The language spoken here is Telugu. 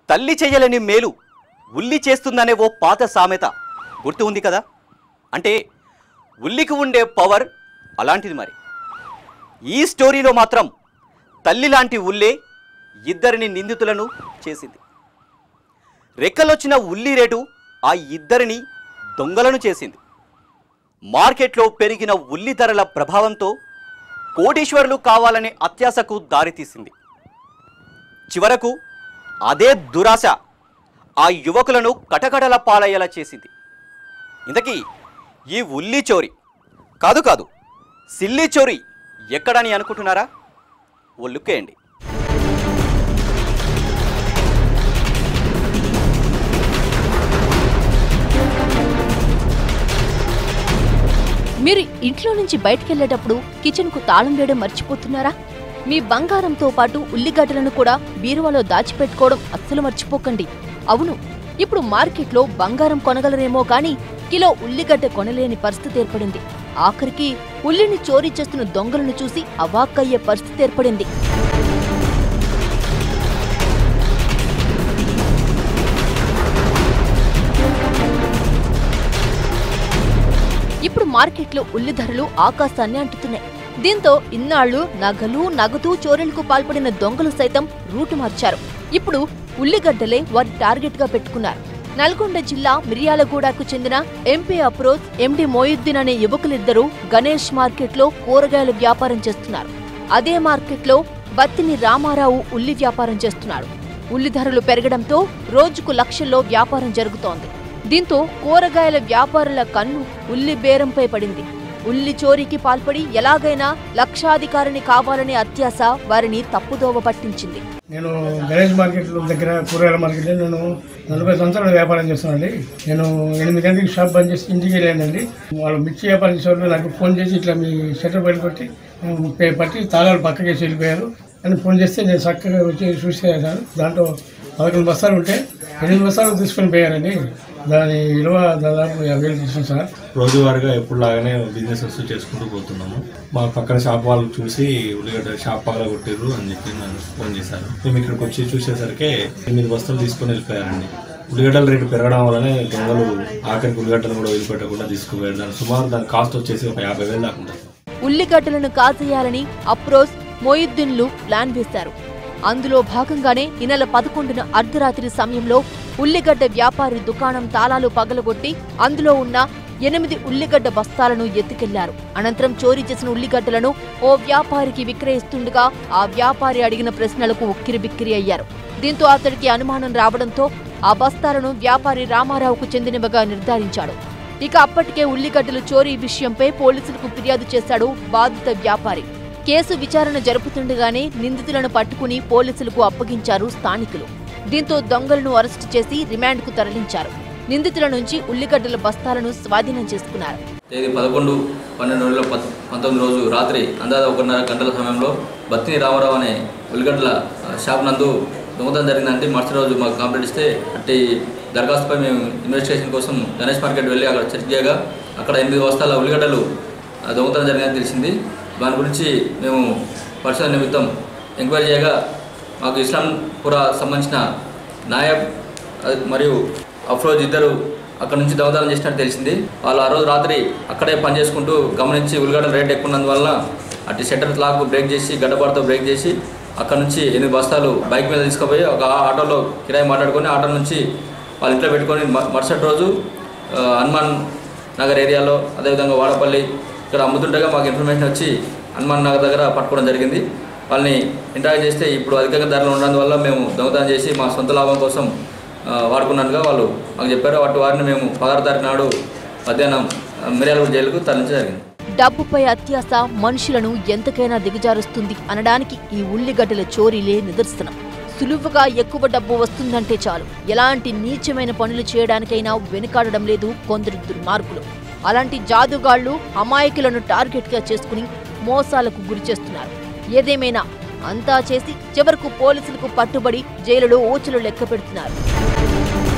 తల్లి చెయ్యలేని మేలు ఉల్లి చేస్తుందనే ఓ పాత సామెత గుర్తు ఉంది కదా అంటే ఉల్లికి ఉండే పవర్ అలాంటిది మరి ఈ స్టోరీలో మాత్రం తల్లి లాంటి ఉల్లే ఇద్దరిని నిందితులను చేసింది రెక్కలొచ్చిన ఉల్లి రేటు ఆ ఇద్దరిని దొంగలను చేసింది మార్కెట్లో పెరిగిన ఉల్లి ధరల ప్రభావంతో కోటీశ్వరులు కావాలనే అత్యాశకు దారితీసింది చివరకు అదే దురాశ ఆ యువకులను కటకటల పాలయ్యేలా చేసింది ఇంతకీ ఈ ఉల్లి చోరీ కాదు కాదు సిల్లి చోరీ ఎక్కడని అనుకుంటున్నారా ఓ లుక్కేయండి మీరు ఇంట్లో నుంచి బయటకెళ్లేటప్పుడు కిచెన్ కు తాళం వేయడం మర్చిపోతున్నారా మీ బంగారంతో పాటు ఉల్లిగడ్డలను కూడా బీరువాలో దాచిపెట్టుకోవడం అస్సలు మర్చిపోకండి అవును ఇప్పుడు మార్కెట్లో బంగారం కొనగలరేమో కానీ కిలో ఉల్లిగడ్డ కొనలేని పరిస్థితి ఏర్పడింది ఆఖరికి ఉల్లిని చోరీ చేస్తున్న దొంగలను చూసి అవాక్కయ్యే పరిస్థితి ఏర్పడింది ఇప్పుడు మార్కెట్లో ఉల్లి ధరలు ఆకాశాన్ని అంటుతున్నాయి దీంతో ఇన్నాళ్లు నగలు నగదు చోరీలకు పాల్పడిన దొంగలు సైతం రూటు మార్చారు ఇప్పుడు ఉల్లిగడ్డలే వారి టార్గెట్ గా పెట్టుకున్నారు నల్గొండ జిల్లా మిర్యాలగూడకు చెందిన ఎంపీ అప్రోజ్ ఎండి మోయుద్దీన్ అనే యువకులిద్దరూ గణేష్ మార్కెట్లో కూరగాయల వ్యాపారం చేస్తున్నారు అదే మార్కెట్లో బత్తిని రామారావు ఉల్లి వ్యాపారం చేస్తున్నాడు ఉల్లి ధరలు పెరగడంతో రోజుకు లక్షల్లో వ్యాపారం జరుగుతోంది దీంతో కూరగాయల వ్యాపారుల కన్ను ఉల్లి బేరంపై పడింది ఉల్లి చోరీకి పాల్పడి ఎలాగైనా లక్షాధికారిని కావాలనే అత్యాశ వారిని తప్పుదోవ పట్టించింది నేను గణేష్ మార్కెట్ దగ్గర కూరగాయల మార్కెట్లో నేను నలభై సంవత్సరాలు వ్యాపారం చేస్తున్నానండి నేను ఎనిమిది గంటలకి షాప్ బంద్ చేసి ఇంటికి వెళ్ళానండి వాళ్ళు మిర్చి వ్యాపారం చేసేవాళ్ళు నాకు ఫోన్ చేసి ఇట్లా మీ షట్టర్ బయట కొట్టి పే- పట్టి తాళాలు పక్కకి వేసి వెళ్ళిపోయారు అని ఫోన్ చేస్తే నేను చక్కగా వచ్చి చూసేదాను దాంట్లో పదకొండు బస్తాలు ఉంటే ఎనిమిది బస్తాలు తీసుకొని పోయారండి దాని విలువ దాదాపు యాభై వేలు తీసుకుని సార్ రోజువారీగా ఎప్పుడులాగానే బిజినెస్ వస్తూ చేసుకుంటూ పోతున్నాము మా పక్కన షాప్ వాళ్ళు చూసి ఉల్లిగడ్డ షాప్ పగల కొట్టిర్రు అని చెప్పి నన్ను ఫోన్ చేశారు మేము ఇక్కడికి వచ్చి చూసేసరికి ఎనిమిది బస్తాలు తీసుకొని వెళ్ళిపోయారండి ఉల్లిగడ్డల రేటు పెరగడం వల్లనే దొంగలు ఆఖరికి ఉల్లిగడ్డలు కూడా వదిలిపెట్టకుండా తీసుకుపోయారు దాని సుమారు దాని కాస్ట్ వచ్చేసి ఒక యాభై వేలు దాకా ఉంటుంది ఉల్లిగడ్డలను కాజేయాలని అప్రోజ్ మొయిద్దీన్లు ప్లాన్ వేశారు అందులో భాగంగానే ఈ నెల పదకొండున అర్ధరాత్రి సమయంలో ఉల్లిగడ్డ వ్యాపారి దుకాణం తాళాలు పగలగొట్టి అందులో ఉన్న ఎనిమిది ఉల్లిగడ్డ బస్తాలను ఎత్తుకెళ్లారు అనంతరం చోరీ చేసిన ఉల్లిగడ్డలను ఓ వ్యాపారికి విక్రయిస్తుండగా ఆ వ్యాపారి అడిగిన ప్రశ్నలకు ఉక్కిరిబిక్కిరి అయ్యారు దీంతో అతడికి అనుమానం రావడంతో ఆ బస్తాలను వ్యాపారి రామారావుకు చెందినవిగా నిర్ధారించాడు ఇక అప్పటికే ఉల్లిగడ్డలు చోరీ విషయంపై పోలీసులకు ఫిర్యాదు చేశాడు బాధిత వ్యాపారి కేసు విచారణ జరుపుతుండగానే నిందితులను పట్టుకుని పోలీసులకు అప్పగించారు స్థానికులు దీంతో దొంగలను అరెస్టు చేసి రిమాండ్కు తరలించారు నిందితుల నుంచి ఉల్లిగడ్డల బస్తాలను స్వాధీనం చేసుకున్నారు తేదీ పదకొండు పన్నెండు రెండు వేల పద్ పంతొమ్మిది రోజు రాత్రి అందాజ ఒకటిన్నర గంటల సమయంలో బత్తిని రామారావు అనే ఉల్లిగడ్డల ఆ, షాప్ నందు దొంగతనం జరిగిందంటే మరుసటి రోజు మాకు కంప్లైంట్ ఇస్తే అట్టి దరఖాస్తుపై మేము ఇన్వెస్టిగేషన్ కోసం గణేష్ మార్కెట్ వెళ్ళి అక్కడ చెక్ చేయగా అక్కడ ఎనిమిది బస్తాల ఉల్లిగడ్డలు ఆ, దొంగతనం జరిగిందని తెలిసింది దాని గురించి మేము పరిశోధన నిమిత్తం ఎంక్వైరీ చేయగా మాకు ఇస్లాంపుర సంబంధించిన నాయబ్ అది మరియు అఫ్రోజ్ ఇద్దరు అక్కడ నుంచి దొంగతనం చేసినట్టు తెలిసింది వాళ్ళు ఆ రోజు రాత్రి అక్కడే పని చేసుకుంటూ గమనించి ఉల్లిగడ్డల రేట్ ఎక్కువ ఉన్నందువల్ల అటు షట్టర్ లాక్ బ్రేక్ చేసి గడ్డబాటుతో బ్రేక్ చేసి అక్కడ నుంచి ఎనిమిది బస్తాలు బైక్ మీద తీసుకుపోయి ఒక ఆటోలో కిరాయి మాట్లాడుకొని ఆటో నుంచి వాళ్ళ ఇంట్లో పెట్టుకొని మ- మరుసటి రోజు ఆ, హనుమాన్ నగర్ ఏరియాలో అదేవిధంగా వాడపల్లి ఇక్కడ అమ్ముతుండగా మాకు ఇన్ఫర్మేషన్ వచ్చి హనుమాన్ నగర్ దగ్గర పట్టుకోవడం జరిగింది వాళ్ళని ఇంటరాక్ట్ చేస్తే ఇప్పుడు అధికంగా ధరలు ఉన్నందువల్ల మేము దొంగతనం చేసి మా సొంత లాభం కోసం ఆ, వాడుకున్నట్టుగా వాళ్ళు మాకు చెప్పారు వాటి వారిని మేము పదహారు తారీఖు నాడు మధ్యాహ్నం ఆ, మిర్యాలగూడ జైలుకు తరలించడం జరిగింది డబ్బుపై అత్యాశ మనుషులను ఎంతకైనా దిగజారుస్తుంది అనడానికి ఈ ఉల్లిగడ్డల చోరీలే నిదర్శనం సులువుగా ఎక్కువ డబ్బు వస్తుందంటే చాలు ఎలాంటి నీచమైన పనులు చేయడానికైనా వెనుకాడడం లేదు కొందరు దుర్మార్గులు అలాంటి జాదుగాళ్లు అమాయకులను టార్గెట్గా చేసుకుని మోసాలకు గురిచేస్తున్నారు ఏదేమైనా అంతా చేసి చివరకు పోలీసులకు పట్టుబడి జైలులో ఓచులు లెక్క పెడుతున్నారు